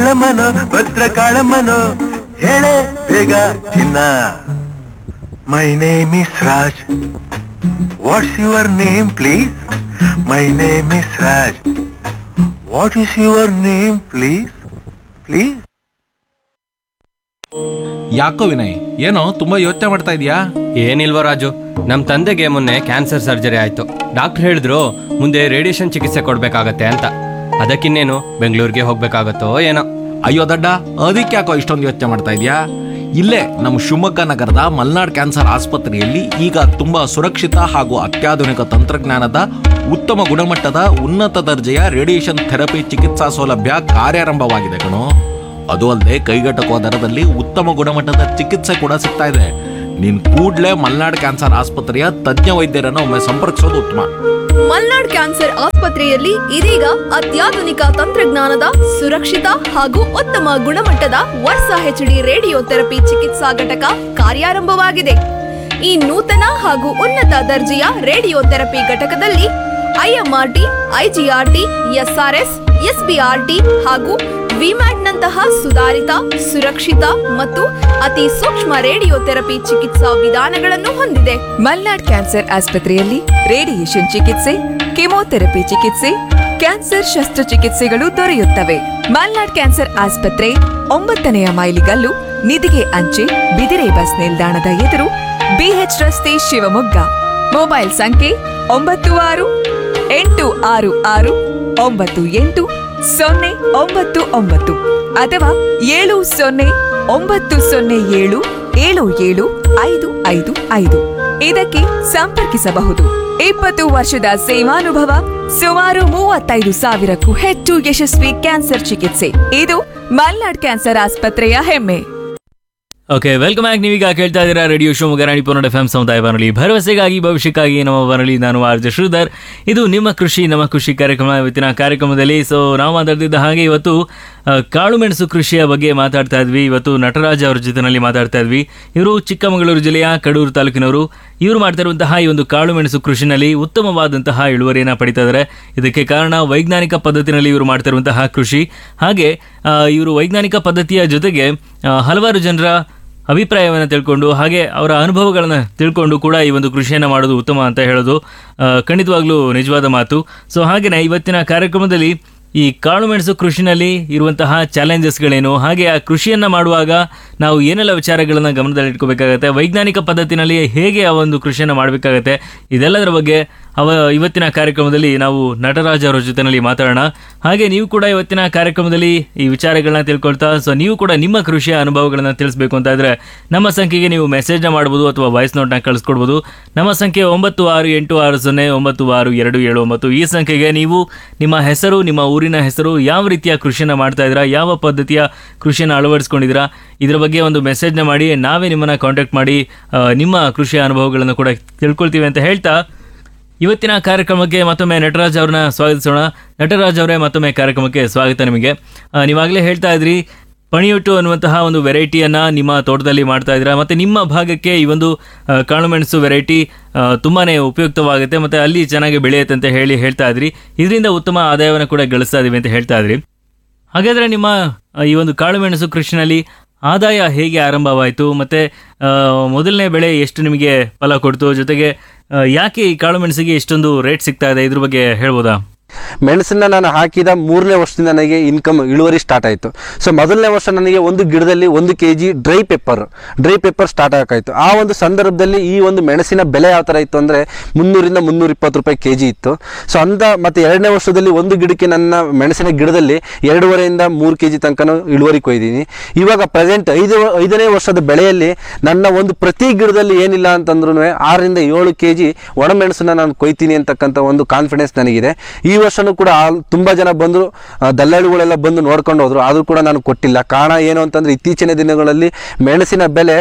ಕಾಳಮ್ಮನೋ ಭದ್ರ ಕಾಳಮ್ಮನೋ ಹೇಳೆ ಬೇಗ ಚಿನ್ನ my name is Raj what's your name please my name is Raj what is your name please please ಯಾಕೋ ವಿನಯ್ ಏನೋ ತುಂಬಾ ಯೋಚನೆ ಮಾಡ್ತಾ ಇದೀಯಾ ಏನಿಲ್ವ ರಾಜು ನಮ್ಮ ತಂದೆಗೆ ಮೊನ್ನೆ ಕ್ಯಾನ್ಸರ್ ಸರ್ಜರಿ ಆಯ್ತು ಡಾಕ್ಟರ್ ಹೇಳಿದ್ರು ಮುಂದೆ ರೇಡಿಯೇಷನ್ ಚಿಕಿತ್ಸೆ ಕೊಡ್ಬೇಕಾಗತ್ತೆ ಅಂತ ಅದಕ್ಕಿನ್ನೇನು ಬೆಂಗಳೂರಿಗೆ ಹೋಗ್ಬೇಕಾಗತ್ತೋ ಏನೋ ಅಯ್ಯೋ ದಡ್ಡ ಅದಕ್ಕೆ ಯಾಕೋ ಇಷ್ಟೊಂದು ಯೋಚನೆ ಮಾಡ್ತಾ ಇದೀಯಾ ಇಲ್ಲೇ ನಮ್ಮ ಶಿವಮೊಗ್ಗ ನಗರದ ಮಲ್ನಾಡ್ ಕ್ಯಾನ್ಸರ್ ಆಸ್ಪತ್ರೆಯಲ್ಲಿ ಈಗ ತುಂಬಾ ಸುರಕ್ಷಿತ ಹಾಗೂ ಅತ್ಯಾಧುನಿಕ ತಂತ್ರಜ್ಞಾನದ ಉತ್ತಮ ಗುಣಮಟ್ಟದ ಉನ್ನತ ದರ್ಜೆಯ ರೇಡಿಯೇಷನ್ ಥೆರಪಿ ಚಿಕಿತ್ಸಾ ಸೌಲಭ್ಯ ಕಾರ್ಯಾರಂಭವಾಗಿದೆ ಕಣೋ ಅದು ಅಲ್ಲದೆ ಕೈಗೆಟಕುವ ದರದಲ್ಲಿ ಉತ್ತಮ ಗುಣಮಟ್ಟದ ಚಿಕಿತ್ಸೆ ಕೂಡ ಸಿಗ್ತಾ ಇದೆ ನೀನ್ ಕೂಡ್ಲೇ ಮಲ್ನಾಡ್ ಕ್ಯಾನ್ಸರ್ ಆಸ್ಪತ್ರೆಯ ತಜ್ಞ ವೈದ್ಯರನ್ನು ಒಮ್ಮೆ ಸಂಪರ್ಕಿಸೋದು ಉತ್ತಮ ಮಲ್ನಾಡ್ ಕ್ಯಾನ್ಸರ್ ಆಸ್ಪತ್ರೆಯಲ್ಲಿ ಇದೀಗ ಅತ್ಯಾಧುನಿಕ ತಂತ್ರಜ್ಞಾನದ ಸುರಕ್ಷಿತ ಹಾಗೂ ಉತ್ತಮ ಗುಣಮಟ್ಟದ ವರ್ಷ ಹೆಚ್ಡಿ ರೇಡಿಯೋ ಥೆರಪಿ ಚಿಕಿತ್ಸಾ ಘಟಕ ಕಾರ್ಯಾರಂಭವಾಗಿದೆ ಈ ನೂತನ ಹಾಗೂ ಉನ್ನತ ದರ್ಜೆಯ ರೇಡಿಯೋ ಥೆರಪಿ ಘಟಕದಲ್ಲಿ ಐಎಂಆರ್ಟಿ ಐಜಿಆರ್ಟಿ ಎಸ್ಆರ್ಎಸ್ ಎಸ್ಬಿಆರ್ಟಿ ಹಾಗೂ ವಿಮ್ಯಾಟ್ನಂತಹ ಸುಧಾರಿತ ಸುರಕ್ಷಿತ ಮತ್ತು ಅತಿ ಸೂಕ್ಷ್ಮ ರೇಡಿಯೋ ಥೆರಪಿ ಚಿಕಿತ್ಸಾ ವಿಧಾನಗಳನ್ನು ಹೊಂದಿದೆ ಮಲ್ನಾಡ್ ಕ್ಯಾನ್ಸರ್ ಆಸ್ಪತ್ರೆಯಲ್ಲಿ ರೇಡಿಯೇಷನ್ ಚಿಕಿತ್ಸೆ ಕೆಮೊಥೆರಪಿ ಚಿಕಿತ್ಸೆ ಕ್ಯಾನ್ಸರ್ ಶಸ್ತ್ರಚಿಕಿತ್ಸೆಗಳು ದೊರೆಯುತ್ತವೆ ಮಲ್ನಾಡ್ ಕ್ಯಾನ್ಸರ್ ಆಸ್ಪತ್ರೆ ಒಂಬತ್ತನೆಯ ಮೈಲಿಗಲ್ಲು ನಿಧಿಗೆ ಅಂಚೆ ಬಿದಿರೆ ಬಸ್ ನಿಲ್ದಾಣದ ಎದುರು ಬಿಎಚ್ ರಸ್ತೆ ಶಿವಮೊಗ್ಗ ಮೊಬೈಲ್ ಸಂಖ್ಯೆ ಒಂಬತ್ತು ಆರು ಎಂಟು ಆರು ಆರು ಒಂಬತ್ತು ಎಂಟು ಸೊನ್ನೆ ಒಂಬತ್ತು ಒಂಬತ್ತು ಅಥವಾ ಏಳು ಸೊನ್ನೆ ಒಂಬತ್ತು ಸೊನ್ನೆ ಏಳು ಏಳು ಏಳು ಐದು ಐದು ಐದು ಇದಕ್ಕೆ ಸಂಪರ್ಕಿಸಬಹುದು ಇಪ್ಪತ್ತು ವರ್ಷದ ಸೇವಾನುಭವ ಸುಮಾರು ಮೂವತ್ತೈದು ಸಾವಿರಕ್ಕೂ ಹೆಚ್ಚು ಯಶಸ್ವಿ ಕ್ಯಾನ್ಸರ್ ಚಿಕಿತ್ಸೆ ಇದು ಮಲ್ನಾಡ್ ಕ್ಯಾನ್ಸರ್ ಆಸ್ಪತ್ರೆಯ ಹೆಮ್ಮೆ ಓಕೆ ವೆಲ್ಕಮ್ ಬ್ಯಾಕ್ ನೀವೀಗ ಕೇಳ್ತಾ ಇದ್ದೀರಾ radio Shivamogga Ranipura F M ಸಮುದಾಯ ಬಾನುಲಿ ಭರವಸೆಗಾಗಿ ಭವಿಷ್ಯಕ್ಕಾಗಿ ನಮ್ಮ ಬಾನುಲಿ ನಾನು ಆರ್ ಜೆ ಶ್ರೀಧರ್ ಇದು ನಿಮ್ಮ ಕೃಷಿ ನಮ್ಮ ಕೃಷಿ ಕಾರ್ಯಕ್ರಮ ಇವತ್ತಿನ ಕಾರ್ಯಕ್ರಮದಲ್ಲಿ ಸೊ ನಾವು ಮಾತಾಡ್ತಿದ್ದ ಹಾಗೆ ಇವತ್ತು ಆ, ಕಾಳುಮೆಣಸು ಕೃಷಿಯ ಬಗ್ಗೆ ಮಾತಾಡ್ತಾ ಇದ್ವಿ ಇವತ್ತು ನಟರಾಜ್ ಅವ್ರ ಜೊತೆನಲ್ಲಿ ಮಾತಾಡ್ತಾ ಇದ್ವಿ ಇವರು ಚಿಕ್ಕಮಗಳೂರು ಜಿಲ್ಲೆಯ ಕಡೂರು ತಾಲೂಕಿನವರು ಇವರು ಮಾಡ್ತಾ ಇರುವಂತಹ ಈ ಒಂದು ಕಾಳುಮೆಣಸು ಕೃಷಿನಲ್ಲಿ ಉತ್ತಮವಾದಂತಹ ಇಳುವರಿಯನ್ನು ಪಡಿತಾ ಇದ್ದಾರೆ ಇದಕ್ಕೆ ಕಾರಣ ವೈಜ್ಞಾನಿಕ ಪದ್ಧತಿನಲ್ಲಿ ಇವರು ಮಾಡ್ತಾ ಇರುವಂತಹ ಕೃಷಿ ಹಾಗೆ ಆ, ಇವರು ವೈಜ್ಞಾನಿಕ ಪದ್ಧತಿಯ ಜೊತೆಗೆ ಆ, ಹಲವಾರು ಜನರ ಅಭಿಪ್ರಾಯವನ್ನು ತಿಳ್ಕೊಂಡು ಹಾಗೆ ಅವರ ಅನುಭವಗಳನ್ನು ತಿಳ್ಕೊಂಡು ಕೂಡ ಈ ಒಂದು ಕೃಷಿಯನ್ನು ಮಾಡೋದು ಉತ್ತಮ ಅಂತ ಹೇಳೋದು ಆ, ಖಂಡಿತವಾಗ್ಲೂ ನಿಜವಾದ ಮಾತು ಸೊ ಹಾಗೆಯೇ ಇವತ್ತಿನ ಕಾರ್ಯಕ್ರಮದಲ್ಲಿ ಈ ಕಾಳುಮೆಣಸು ಕೃಷಿನಲ್ಲಿ ಇರುವಂತಹ ಚಾಲೆಂಜಸ್ಗಳೇನು ಹಾಗೆ ಆ ಕೃಷಿಯನ್ನು ಮಾಡುವಾಗ ನಾವು ಏನೆಲ್ಲ ವಿಚಾರಗಳನ್ನು ಗಮನದಲ್ಲಿಟ್ಕೋಬೇಕಾಗತ್ತೆ ವೈಜ್ಞಾನಿಕ ಪದ್ಧತಿನಲ್ಲಿ ಹೇಗೆ ಆ ಒಂದು ಕೃಷಿಯನ್ನು ಮಾಡಬೇಕಾಗತ್ತೆ ಇದೆಲ್ಲದರ ಬಗ್ಗೆ ಅವ ಇವತ್ತಿನ ಕಾರ್ಯಕ್ರಮದಲ್ಲಿ ನಾವು ನಟರಾಜ್ ಅವರ ಜೊತೆನಲ್ಲಿ ಮಾತಾಡೋಣ ಹಾಗೆ ನೀವು ಕೂಡ ಇವತ್ತಿನ ಕಾರ್ಯಕ್ರಮದಲ್ಲಿ ಈ ವಿಚಾರಗಳನ್ನ ತಿಳ್ಕೊಳ್ತಾ ಸೊ ನೀವು ಕೂಡ ನಿಮ್ಮ ಕೃಷಿಯ ಅನುಭವಗಳನ್ನ ತಿಳಿಸ್ಬೇಕು ಅಂತ ಇದ್ರೆ ನಮ್ಮ ಸಂಖ್ಯೆಗೆ ನೀವು ಮೆಸೇಜ್ನ ಮಾಡ್ಬೋದು ಅಥವಾ ವಾಯ್ಸ್ ನೋಟ್ನ ಕಳಿಸ್ಕೊಡ್ಬೋದು ನಮ್ಮ ಸಂಖ್ಯೆ ಒಂಬತ್ತು ಆರು ಎಂಟು ಆರು ಸೊನ್ನೆ ಒಂಬತ್ತು ಆರು ಎರಡು ಏಳು ಒಂಬತ್ತು ಈ ಸಂಖ್ಯೆಗೆ ನೀವು ನಿಮ್ಮ ಹೆಸರು ನಿಮ್ಮ ಊರಿನ ಹೆಸರು ಯಾವ ರೀತಿಯ ಕೃಷಿಯನ್ನು ಮಾಡ್ತಾ ಇದ್ದೀರಾ ಯಾವ ಪದ್ಧತಿಯ ಕೃಷಿಯನ್ನು ಅಳವಡಿಸ್ಕೊಂಡಿದ್ದೀರಾ ಇದರ ಬಗ್ಗೆ ಒಂದು ಮೆಸೇಜ್ನ ಮಾಡಿ ನಾವೇ ನಿಮ್ಮನ್ನು ಕಾಂಟ್ಯಾಕ್ಟ್ ಮಾಡಿ ಆ, ನಿಮ್ಮ ಕೃಷಿಯ ಅನುಭವಗಳನ್ನು ಕೂಡ ತಿಳ್ಕೊಳ್ತೀವಿ ಅಂತ ಹೇಳ್ತಾ ಇವತ್ತಿನ ಕಾರ್ಯಕ್ರಮಕ್ಕೆ ಮತ್ತೊಮ್ಮೆ ನಟರಾಜ್ ಅವ್ರನ್ನ ಸ್ವಾಗತಿಸೋಣ ನಟರಾಜ್ ಅವರೇ ಮತ್ತೊಮ್ಮೆ ಕಾರ್ಯಕ್ರಮಕ್ಕೆ ಸ್ವಾಗತ ನಿಮಗೆ ಆ, ನೀವಾಗಲೇ ಹೇಳ್ತಾ ಇದ್ರಿ ಪಣಿಯೊಟ್ಟು ಅನ್ನುವಂತಹ ಒಂದು ವೆರೈಟಿಯನ್ನ ನಿಮ್ಮ ತೋಟದಲ್ಲಿ ಮಾಡ್ತಾ ಇದ್ದೀರಾ ಮತ್ತೆ ನಿಮ್ಮ ಭಾಗಕ್ಕೆ ಈ ಒಂದು ಆ, ಕಾಳುಮೆಣಸು ವೆರೈಟಿ ತುಂಬಾನೇ ಉಪಯುಕ್ತವಾಗುತ್ತೆ ಮತ್ತೆ ಅಲ್ಲಿ ಚೆನ್ನಾಗಿ ಬೆಳೆಯುತ್ತೆ ಅಂತ ಹೇಳಿ ಹೇಳ್ತಾ ಇದ್ರಿ ಇದರಿಂದ ಉತ್ತಮ ಆದಾಯವನ್ನು ಕೂಡ ಗಳಿಸ್ತಾ ಇದೀವಿ ಅಂತ ಹೇಳ್ತಾ ಇದ್ರಿ ಹಾಗಾದ್ರೆ ನಿಮ್ಮ ಆ, ಈ ಒಂದು ಕಾಳುಮೆಣಸು ಕೃಷಿನಲ್ಲಿ ಆದಾಯ ಹೇಗೆ ಆರಂಭವಾಯಿತು ಮತ್ತೆ ಆ, ಮೊದಲನೇ ಬೆಳೆ ಎಷ್ಟು ನಿಮಗೆ ಫಲ ಕೊಡ್ತು ಜೊತೆಗೆ ಆ, ಯಾಕೆ ಈ ಕಾಳುಮೆಣಸಿಗೆ ಇಷ್ಟೊಂದು ರೇಟ್ ಸಿಗ್ತಾ ಇದೆ ಇದ್ರ ಬಗ್ಗೆ ಹೇಳ್ಬೋದಾ ಮೆಣಸನ್ನ ನಾನು ಹಾಕಿದ ಮೂರನೇ ವರ್ಷದಿಂದ ನನಗೆ ಇನ್ಕಮ್ ಇಳುವರಿ ಸ್ಟಾರ್ಟ್ ಆಯಿತು ಸೊ ಮೊದಲನೇ ವರ್ಷ ನನಗೆ ಒಂದು ಗಿಡದಲ್ಲಿ ಒಂದು K G dry pepper dry pepper start ಆಗಾಯಿತು ಆ ಒಂದು ಸಂದರ್ಭದಲ್ಲಿ ಈ ಒಂದು ಮೆಣಸಿನ ಬೆಲೆ ಯಾವ ಥರ ಇತ್ತು ಅಂದರೆ ಮುನ್ನೂರಿಂದ ಮುನ್ನೂರ ಇಪ್ಪತ್ತು ರೂಪಾಯಿ ಕೆ ಜಿ ಇತ್ತು ಸೊ ಅಂತ ಮತ್ತು ಎರಡನೇ ವರ್ಷದಲ್ಲಿ ಒಂದು ಗಿಡಕ್ಕೆ ನನ್ನ ಮೆಣಸಿನ ಗಿಡದಲ್ಲಿ ಎರಡೂವರೆಯಿಂದ ಮೂರು ಕೆ ಜಿ ತನಕ ಇಳುವರಿ ಕೊಯ್ದೀನಿ ಇವಾಗ ಪ್ರೆಸೆಂಟ್ ಐದು ಐದನೇ ವರ್ಷದ ಬೆಳೆಯಲ್ಲಿ ನನ್ನ ಒಂದು ಪ್ರತಿ ಗಿಡದಲ್ಲಿ ಏನಿಲ್ಲ ಅಂತಂದ್ರೂ ಆರರಿಂದ ಏಳು ಕೆ ಜಿ ಒಣಮೆಣಸನ್ನ ನಾನು ಕೊಯ್ತೀನಿ ಅಂತಕ್ಕಂಥ ಒಂದು ಕಾನ್ಫಿಡೆನ್ಸ್ ನನಗಿದೆ ಈ ವರ್ಷನೂ ಕೂಡ ಆಲ್- ತುಂಬಾ ಜನ ಬಂದರು ದಲ್ಲಾಳಿಗಳೆಲ್ಲ ಬಂದು ನೋಡ್ಕೊಂಡು ಹೋದ್ರು ಆದರೂ ಕೂಡ ನಾನು ಕೊಟ್ಟಿಲ್ಲ ಕಾರಣ ಏನು ಅಂತಂದ್ರೆ ಇತ್ತೀಚಿನ ದಿನಗಳಲ್ಲಿ ಮೆಣಸಿನ ಬೆಲೆ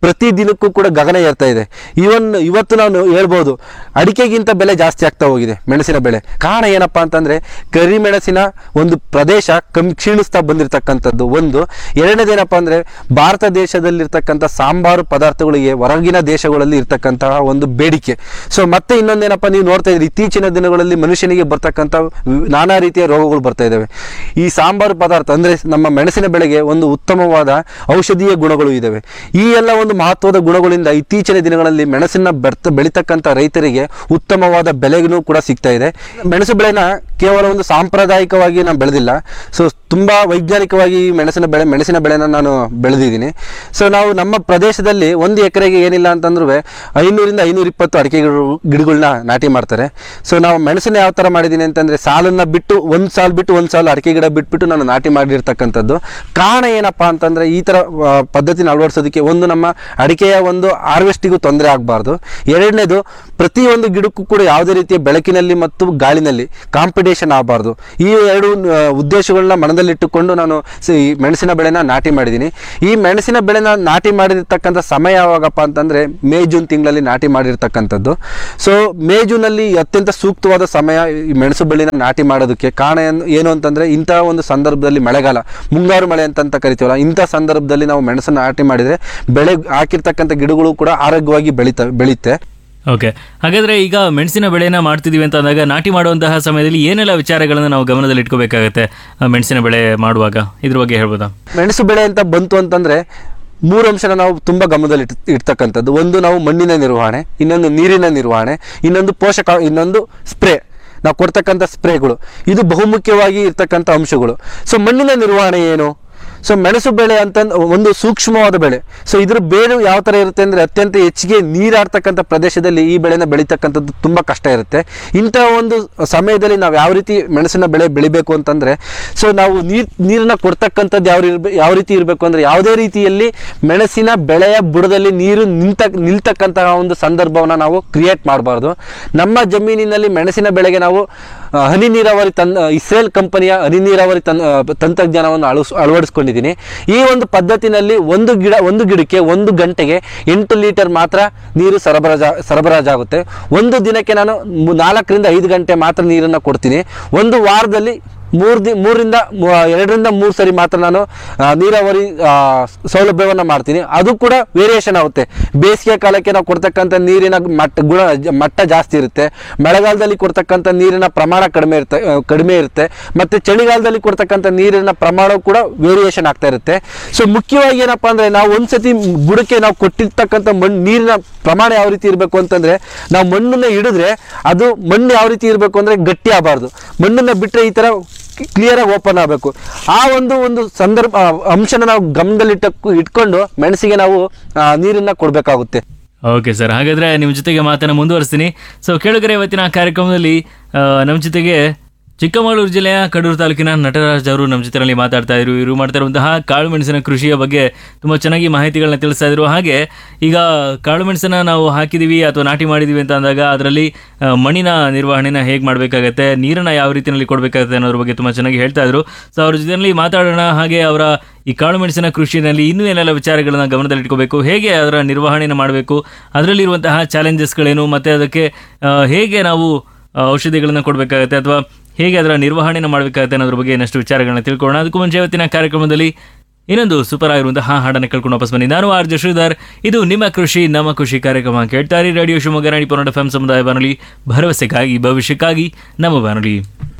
ಪ್ರತಿ ದಿನಕ್ಕೂ ಕೂಡ ಗಗನ ಏರ್ತಾ ಇದೆ ಇವನ್ ಇವತ್ತು ನಾನು ಹೇಳ್ಬೋದು ಅಡಿಕೆಗಿಂತ ಬೆಲೆ ಜಾಸ್ತಿ ಆಗ್ತಾ ಹೋಗಿದೆ ಮೆಣಸಿನ ಬೆಳೆ ಕಾರಣ ಏನಪ್ಪಾ ಅಂತಂದ್ರೆ ಕರಿಮೆಣಸಿನ ಒಂದು ಪ್ರದೇಶ ಕಮ್ಮಿ ಕ್ಷೀಣಿಸ್ತಾ ಬಂದಿರತಕ್ಕಂಥದ್ದು ಒಂದು ಎರಡನೇದೇನಪ್ಪ ಅಂದ್ರೆ ಭಾರತ ದೇಶದಲ್ಲಿರ್ತಕ್ಕಂಥ ಸಾಂಬಾರು ಪದಾರ್ಥಗಳಿಗೆ ಹೊರಗಿನ ದೇಶಗಳಲ್ಲಿ ಇರ್ತಕ್ಕಂತಹ ಒಂದು ಬೇಡಿಕೆ ಸೊ ಮತ್ತೆ ಇನ್ನೊಂದೇನಪ್ಪ ನೀವು ನೋಡ್ತಾ ಇದ್ರಿ ಇತ್ತೀಚಿನ ದಿನಗಳಲ್ಲಿ ಮನುಷ್ಯನಿಗೆ ಬರ್ತಕ್ಕಂಥ ವಿ- ನಾನಾ ರೀತಿಯ ರೋಗಗಳು ಬರ್ತಾ ಇದ್ದಾವೆ ಈ ಸಾಂಬಾರು ಪದಾರ್ಥ ಅಂದ್ರೆ ನಮ್ಮ ಮೆಣಸಿನ ಬೆಳೆಗೆ ಒಂದು ಉತ್ತಮವಾದ ಔಷಧೀಯ ಗುಣಗಳು ಇದ್ದಾವೆ ಈ ಎಲ್ಲ ಒಂದು ಮಹತ್ವದ ಗುಣಗಳಿಂದ ಇತ್ತೀಚಿನ ದಿನಗಳಲ್ಲಿ ಮೆಣಸಿನ ಬೆರ್ತ ಬೆಳೀತಕ್ಕಂಥ ರೈತರಿಗೆ ಉತ್ತಮವಾದ ಬೆಲೆಗೂ ಕೂಡ ಸಿಗ್ತಾ ಇದೆ ಮೆಣಸು ಬೆಳೆನ ಕೇವಲ ಒಂದು ಸಾಂಪ್ರದಾಯಿಕವಾಗಿ ನಾನು ಬೆಳೆದಿಲ್ಲ ಸೊ ತುಂಬಾ ವೈಜ್ಞಾನಿಕವಾಗಿ ಈ ಮೆಣಸಿನ ಬೆಳೆ ಮೆಣಸಿನ ಬೆಳೆನ ನಾನು ಬೆಳೆದಿದ್ದೀನಿ ಸೊ ನಾವು ನಮ್ಮ ಪ್ರದೇಶದಲ್ಲಿ ಒಂದು ಎಕರೆಗೆ ಏನಿಲ್ಲ ಅಂತಂದ್ರೂ ಐನೂರಿಂದ ಐನೂರ ಇಪ್ಪತ್ತು ಅಡಿಕೆ ಗಿಡ- ಗಿಡಗಳನ್ನ ನಾಟಿ ಮಾಡ್ತಾರೆ ಸೊ ನಾವು ಮೆಣಸಿನ ಯಾವ ಥರ ಮಾಡಿದ್ದೀನಿ ಅಂತಂದರೆ ಸಾಲನ್ನ ಬಿಟ್ಟು ಒಂದು ಸಾಲು ಬಿಟ್ಟು ಒಂದು ಸಾಲು ಅಡಿಕೆ ಗಿಡ ಬಿಟ್ಬಿಟ್ಟು ನಾನು ನಾಟಿ ಮಾಡಿರ್ತಕ್ಕಂಥದ್ದು ಕಾರಣ ಏನಪ್ಪ ಅಂತಂದರೆ ಈ ಥರ ಆ, ಪದ್ಧತಿನ ಅಳವಡಿಸೋದಕ್ಕೆ ಒಂದು ನಮ್ಮ ಅಡಿಕೆಯ ಒಂದು ಹಾರ್ವೆಸ್ಟಿಗೂ ತೊಂದರೆ ಆಗಬಾರ್ದು ಎರಡನೇದು ಪ್ರತಿಯೊಂದು ಗಿಡಕ್ಕೂ ಕೂಡ ಯಾವುದೇ ರೀತಿಯ ಬೆಳಕಿನಲ್ಲಿ ಮತ್ತು ಗಾಳಿನಲ್ಲಿ ಕಾಂಪಿಟೇಷನ್ ಆಗಬಾರ್ದು ಈ ಎರಡು ಆ, ಉದ್ದೇಶಗಳನ್ನ ಮನದಲ್ಲಿಟ್ಟುಕೊಂಡು ನಾನು ಸ- ಈ ಮೆಣಸಿನ ಬೆಳೆನ ನಾಟಿ ಮಾಡಿದ್ದೀನಿ ಈ ಮೆಣಸಿನ ಬೆಳೆನ ನಾಟಿ ಮಾಡಿರ್ತಕ್ಕಂಥ ಸಮಯ ಯಾವಾಗಪ್ಪ ಅಂತಂದರೆ ಮೇ ಜೂನ್ ತಿಂಗಳಲ್ಲಿ ನಾಟಿ ಮಾಡಿರ್ತಕ್ಕಂಥದ್ದು ಸೊ ಮೇ ಜೂನಲ್ಲಿ ಅತ್ಯಂತ ಸೂಕ್ತವಾದ ಸಮಯ ಈ ಮೆಣಸು ಬೆಳೆನ ನಾಟಿ ಮಾಡೋದಕ್ಕೆ ಕಾರಣ ಏನ್- ಏನು ಅಂತಂದರೆ ಇಂತಹ ಒಂದು ಸಂದರ್ಭದಲ್ಲಿ ಮಳೆಗಾಲ ಮುಂಗಾರು ಮಳೆ ಅಂತ ಕರಿತೀವಲ್ಲ ಇಂಥ ಸಂದರ್ಭದಲ್ಲಿ ನಾವು ಮೆಣಸನ್ನು ನಾಟಿ ಮಾಡಿದರೆ ಬೆಳೆ ಹಾಕಿರ್ತಕ್ಕಂಥ ಗಿಡಗಳು ಕೂಡ ಆರೋಗ್ಯವಾಗಿ ಬೆಳೀತವೆ ಬೆಳೆಯುತ್ತೆ ಓಕೆ ಹಾಗಾದ್ರೆ ಈಗ ಮೆಣಸಿನ ಬೆಳೆನ ಮಾಡ್ತಿದೀವಿ ಅಂತ ಅಂದಾಗ ನಾಟಿ ಮಾಡುವಂತಹ ಸಮಯದಲ್ಲಿ ಏನೆಲ್ಲ ವಿಚಾರಗಳನ್ನು ನಾವು ಗಮನದಲ್ಲಿ ಇಟ್ಕೋಬೇಕಾಗತ್ತೆ ಆ, ಮೆಣಸಿನ ಬೆಳೆ ಮಾಡುವಾಗ ಇದ್ರ ಬಗ್ಗೆ ಹೇಳ್ಬೋದಾ ಮೆಣಸು ಬೆಳೆ ಅಂತ ಬಂತು ಅಂತಂದ್ರೆ ಮೂರು ಅಂಶನ ನಾವು ತುಂಬ ಗಮನದಲ್ಲಿ ಇಟ್ ಇಡ್ತಕ್ಕಂಥದ್ದು ಒಂದು ನಾವು ಮಣ್ಣಿನ ನಿರ್ವಹಣೆ ಇನ್ನೊಂದು ನೀರಿನ ನಿರ್ವಹಣೆ ಇನ್ನೊಂದು ಪೋಷಕ ಇನ್ನೊಂದು ಸ್ಪ್ರೇ ನಾವು ಕೊಡ್ತಕ್ಕಂಥ ಸ್ಪ್ರೇಗಳು ಇದು ಬಹುಮುಖ್ಯವಾಗಿ ಇರ್ತಕ್ಕಂಥ ಅಂಶಗಳು ಸೊ ಮಣ್ಣಿನ ನಿರ್ವಹಣೆ ಏನು ಸೊ ಮೆಣಸು ಬೆಳೆ ಅಂತ ಒಂದು ಸೂಕ್ಷ್ಮವಾದ ಬೆಳೆ ಸೊ ಇದ್ರ ಬೇರು ಯಾವ ಥರ ಇರುತ್ತೆ ಅಂದರೆ ಅತ್ಯಂತ ಹೆಚ್ಚಿಗೆ ನೀರಾಡ್ತಕ್ಕಂಥ ಪ್ರದೇಶದಲ್ಲಿ ಈ ಬೆಳೆನ ಬೆಳೀತಕ್ಕಂಥದ್ದು ತುಂಬ ಕಷ್ಟ ಇರುತ್ತೆ ಇಂಥ ಒಂದು ಸಮಯದಲ್ಲಿ ನಾವು ಯಾವ ರೀತಿ ಮೆಣಸಿನ ಬೆಳೆ ಬೆಳಿಬೇಕು ಅಂತಂದರೆ ಸೊ ನಾವು ನೀರು ನೀರನ್ನ ಕೊಡ್ತಕ್ಕಂಥದ್ದು ಯಾವ ಇರ್ಬೆ ಯಾವ ರೀತಿ ಇರಬೇಕು ಅಂದರೆ ಯಾವುದೇ ರೀತಿಯಲ್ಲಿ ಮೆಣಸಿನ ಬೆಳೆಯ ಬುಡದಲ್ಲಿ ನೀರು ನಿಂತ ನಿಲ್ತಕ್ಕಂತಹ ಒಂದು ಸಂದರ್ಭವನ್ನು ನಾವು ಕ್ರಿಯೇಟ್ ಮಾಡಬಾರ್ದು ನಮ್ಮ ಜಮೀನಿನಲ್ಲಿ ಮೆಣಸಿನ ಬೆಳೆಗೆ ನಾವು ಆ, ಹನಿ ನೀರಾವರಿ ತನ್ ಇಸ್ರೇಲ್ ಕಂಪನಿಯ ಹನಿ ನೀರಾವರಿ ತನ್ ಆ, ತಂತ್ರಜ್ಞಾನವನ್ನು ಅಳವಡಿಸ್ ಅಳವಡಿಸ್ಕೊಂಡಿದ್ದೀನಿ ಈ ಒಂದು ಪದ್ಧತಿನಲ್ಲಿ ಒಂದು ಗಿಡ ಒಂದು ಗಿಡಕ್ಕೆ ಒಂದು ಗಂಟೆಗೆ ಎಂಟು ಲೀಟರ್ ಮಾತ್ರ ನೀರು ಸರಬರಾಜ ಸರಬರಾಜಾಗುತ್ತೆ ಒಂದು ದಿನಕ್ಕೆ ನಾನು ಮು- ನಾಲ್ಕರಿಂದ ಐದು ಗಂಟೆ ಮಾತ್ರ ನೀರನ್ನು ಕೊಡ್ತೀನಿ ಒಂದು ವಾರದಲ್ಲಿ ಮೂರು ದಿ ಮೂರಿಂದ ಮೂ- ಎರಡರಿಂದ ಮೂರು ಸರಿ ಮಾತ್ರ ನಾನು ಆ, ನೀರಾವರಿ ಆ, ಸೌಲಭ್ಯವನ್ನು ಮಾಡ್ತೀನಿ ಅದು ಕೂಡ ವೇರಿಯೇಷನ್ ಆಗುತ್ತೆ ಬೇಸಿಗೆ ಕಾಲಕ್ಕೆ ನಾವು ಕೊಡ್ತಕ್ಕಂಥ ನೀರಿನ ಮಟ್ಟ ಗುಣ ಜ- ಮಟ್ಟ ಜಾಸ್ತಿ ಇರುತ್ತೆ ಮಳೆಗಾಲದಲ್ಲಿ ಕೊಡ್ತಕ್ಕಂಥ ನೀರಿನ ಪ್ರಮಾಣ ಕಡಿಮೆ ಇರುತ್ತೆ ಆ, ಕಡಿಮೆ ಇರುತ್ತೆ ಮತ್ತು ಚಳಿಗಾಲದಲ್ಲಿ ಕೊಡ್ತಕ್ಕಂಥ ನೀರಿನ ಪ್ರಮಾಣ ಕೂಡ ವೇರಿಯೇಷನ್ ಆಗ್ತಾ ಇರುತ್ತೆ ಸೊ ಮುಖ್ಯವಾಗಿ ಏನಪ್ಪ ಅಂದರೆ ನಾವು ಒಂದ್ಸತಿ ಬುಡಕ್ಕೆ ನಾವು ಕೊಟ್ಟಿರ್ತಕ್ಕಂಥ ಮಣ್ಣು ನೀರಿನ ಪ್ರಮಾಣ ಯಾವ ರೀತಿ ಇರಬೇಕು ಅಂತಂದರೆ ನಾವು ಮಣ್ಣನ್ನು ಹಿಡಿದ್ರೆ ಅದು ಮಣ್ಣು ಯಾವ ರೀತಿ ಇರಬೇಕು ಅಂದರೆ ಗಟ್ಟಿ ಆಗಬಾರ್ದು ಮಣ್ಣನ್ನು ಬಿಟ್ಟರೆ ಈ ಥರ ಕ್ಲಿಯರಾಗಿ ಓಪನ್ ಆಗಬೇಕು ಆ ಒಂದು ಒಂದು ಸಂದರ್ಭ ಆ ಅಂಶನ ನಾವು ಗಮನದಲ್ಲಿಟ್ಟ ಇಟ್ಕೊಂಡು ಮೆಣಸಿಗೆ ನಾವು ಆ, ನೀರನ್ನ ಕೊಡಬೇಕಾಗುತ್ತೆ ಓಕೆ ಸರ್ ಹಾಗಾದ್ರೆ ನಿಮ್ಮ ಜೊತೆಗೆ ಮಾತನ್ನು ಮುಂದುವರಿಸ್ತೀನಿ ಸೊ ಕೇಳುಗರೆ ಇವತ್ತಿನ ಕಾರ್ಯಕ್ರಮದಲ್ಲಿ ಆ, ನಮ್ಮ ಜೊತೆಗೆ ಚಿಕ್ಕಮಗಳೂರು ಜಿಲ್ಲೆಯ ಕಡೂರು ತಾಲೂಕಿನ ನಟರಾಜ್ ಅವರು ನಮ್ಮ ಜೊತೆಯಲ್ಲಿ ಮಾತಾಡ್ತಾ ಇದ್ರು ಇವರು ಮಾಡ್ತಾ ಇರುವಂತಹ ಕಾಳು ಮೆಣಸಿನ ಕೃಷಿಯ ಬಗ್ಗೆ ತುಂಬ ಚೆನ್ನಾಗಿ ಮಾಹಿತಿಗಳನ್ನ ತಿಳಿಸ್ತಾ ಇದ್ರು ಹಾಗೆ ಈಗ ಕಾಳು ಮೆಣಸನ್ನ ನಾವು ಹಾಕಿದೀವಿ ಅಥವಾ ನಾಟಿ ಮಾಡಿದೀವಿ ಅಂತ ಅಂದಾಗ ಅದರಲ್ಲಿ ಆ, ಮಣ್ಣಿನ ನಿರ್ವಹಣೆನ ಹೇಗೆ ಮಾಡಬೇಕಾಗತ್ತೆ ನೀರನ್ನ ಯಾವ ರೀತಿಯಲ್ಲಿ ಕೊಡಬೇಕಾಗತ್ತೆ ಅನ್ನೋದ್ರ ಬಗ್ಗೆ ತುಂಬ ಚೆನ್ನಾಗಿ ಹೇಳ್ತಾ ಇದ್ರು ಸೊ ಅವ್ರ ಜೊತೆಯಲ್ಲಿ ಮಾತಾಡೋಣ ಹಾಗೆ ಅವರ ಈ ಕಾಳು ಮೆಣಸಿನ ಕೃಷಿನಲ್ಲಿ ಇನ್ನೂ ಏನೆಲ್ಲ ವಿಚಾರಗಳನ್ನ ಗಮನದಲ್ಲಿಟ್ಕೋಬೇಕು ಹೇಗೆ ಅದರ ನಿರ್ವಹಣೆಯನ್ನು ಮಾಡಬೇಕು ಅದರಲ್ಲಿರುವಂತಹ ಚಾಲೆಂಜಸ್ಗಳೇನು ಮತ್ತು ಅದಕ್ಕೆ ಆ, ಹೇಗೆ ನಾವು ಆ, ಔಷಧಿಗಳನ್ನು ಕೊಡಬೇಕಾಗತ್ತೆ ಅಥವಾ ಹೇಗೆ ಅದರ ನಿರ್ವಹಣೆಯನ್ನು ಮಾಡಬೇಕಾಗತ್ತೆ ಅನ್ನೋದ್ರ ಬಗ್ಗೆ ಇನ್ನಷ್ಟು ವಿಚಾರಗಳನ್ನ ತಿಳ್ಕೊಳ್ಳೋಣ ಅದಕ್ಕೂ ಮುಂಚೆ ಇವತ್ತಿನ ಕಾರ್ಯಕ್ರಮದಲ್ಲಿ ಇನ್ನೊಂದು ಸೂಪರ್ ಆಗಿರುವಂತಹ ಹಾಡನ್ನು ಕೇಳ್ಕೊಂಡು ವಾಪಸ್ ಬನ್ನಿ ನಾನು ಆರ್ ಜೆ ಶ್ರೀಧರ್ ಇದು ನಿಮ್ಮ ಕೃಷಿ ನಮ್ಮ ಖುಷಿ ಕಾರ್ಯಕ್ರಮ ಕೇಳ್ತಾರೆ ರೇಡಿಯೋ ಶಿವಮೊಗ್ಗ ನಾಡಿ ಪೊನ್ನಡ ಎಫ್ ಸಮುದಾಯ ಬಾನುಲಿ ಭರವಸೆಗಾಗಿ ಭವಿಷ್ಯಕ್ಕಾಗಿ ನಮ್ಮ ಬಾನುಲಿ